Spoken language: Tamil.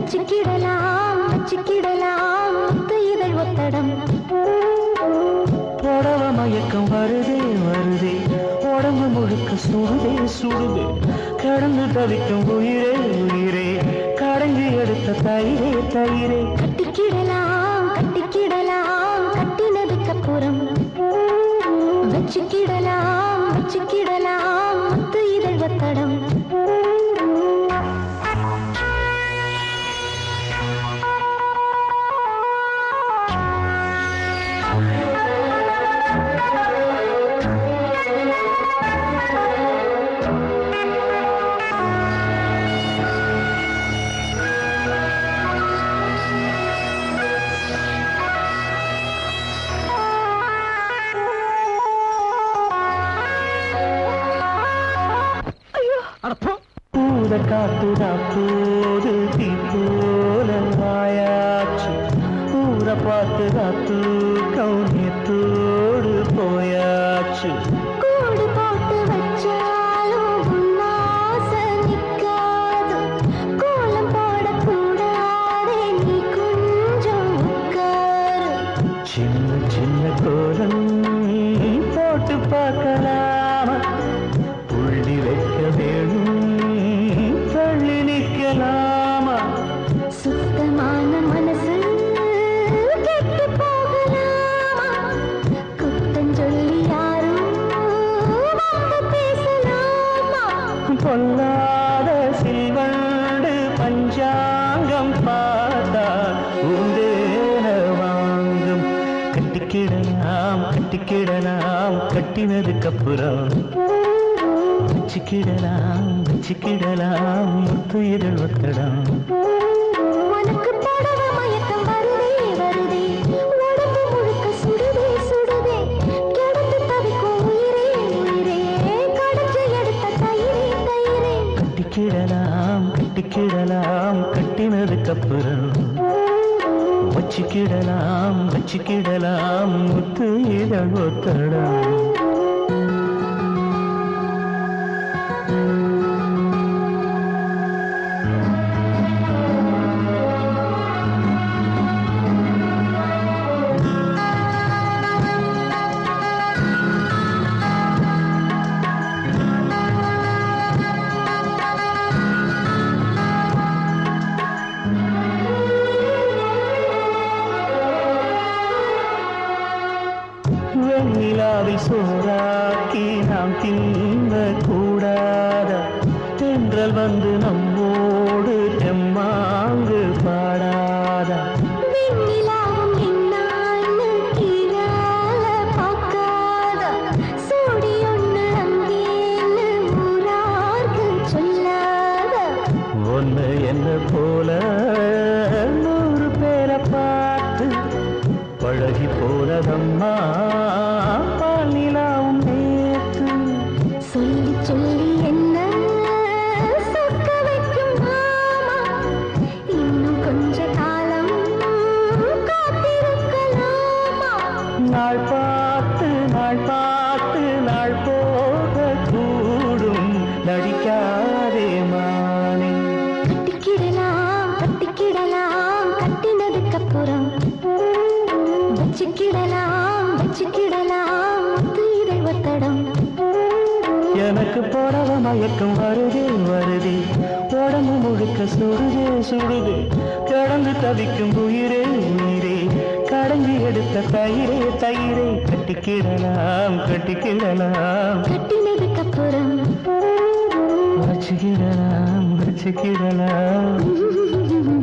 வச்சுக்கிடலாம் வச்சுக்கிடலாம் முத்து இதழ் ஒத்தடம் புடவ மயக்கம் வருதே வருதே உடம்பு முழுக்க சுடுதே சுடுதே கடந்து தவிக்கும் உயிரே உயிரே கடைஞ்சி எடுத்த தயிரே தயிரே கட்டிக்கிடலாம் கட்டிக்கிடலாம் கட்டினதுக்கு அப்புறம் வச்சுக்கிடலாம் வச்சுக்கிடலாம் முத்து இதழ் ஒத்தடம் பூத காத்துதா போது தீ போல வாயாச்சு ஊர பார்த்துதா தூக்கம் நேத்தோடு போயாச்சு கூடு போட்டு வச்சாலும் உன்னாசை நிக்காது கோலம் போடக்கூடாதே நீ கொஞ்சம் உட்காரு சின்ன சின்ன கோலம் போட்டு பார்க்கலாமா புள்ளி வைக்க வேணும் தள்ளி நிற்கலாமா சுத்தமான மனசு கெட்டு போகலாமா குத்தம் சொல்லி யாரும் வந்து பேசலாமா பொல்லாத சில்வண்டு பஞ்சாங்கம் பார்த்தா உண்டேன வாங்கும் கட்டிக்கிடலாம் கட்டிக்கிடலாம் கட்டினதுக்கு அப்புறம் வச்சுக்கிடலாம் வச்சுக்கிடலாம் முத்து இதழ் ஒத்தடம் உனக்கு புடவ மயக்கம் வருதே வருதே உடம்பு முழுக்க சுடுதே சுடுதே கிடந்து தவிக்கும் உயிரே உயிரே கடைஞ்சு எடுத்த தயிரே தயிரே கட்டிக்கிடலாம் கட்டிக்கிடலாம் கட்டினதுக்கு அப்புறம் வச்சுக்கிடலாம் வச்சுக்கிடலாம் முத்து இதழ் ஒத்தடம் வெண்ணிலாவை சோறாக்கி நாம் தின்ன கூடாத தென்றல் வந்து நம்மோடு தெம்மாங்கு பாடாதா வெண்ணிலாவும் என்னான்னு கீழால பார்க்காத சூடி ஒண்ணு அங்கேன்னு ஊரார்க்கு சொல்லாத ஒன்னு என்ன போல நூறு பேரை பார்த்து பழகி போனதம்மா பாலிலாவும் நேற்று சொல்லி சொல்லி என்ன சொக்க வைக்கும் மாமா இன்னும் கொஞ்ச காலம் காத்திருக்கலாமா நாள் பார்த்து நாள் பார்த்து நாள் போக கூடும் நடிக்காதே மானே கட்டிக்கிடலாம் கட்டிக்கிடலாம் கட்டினதுக்கு அப்புறம் வச்சுக்கிடலாம் வச்சுக்கிடலாம் முத்து இதை ஒத்தடம் எனக்கு போடவ மயக்கம் வருதே வருதே உடம்பு முழுக்க சுடுதே சுடுதே கடந்து தவிக்கும் உயிரே உயிரே கடைஞ்சி எடுத்த தயிரே தயிரே கட்டிக்கிடலாம் கட்டிக்கிடலாம் கட்டினதுக்கு அப்புறம் வச்சுக்கிடலாம் வச்சுக்கிடலாம்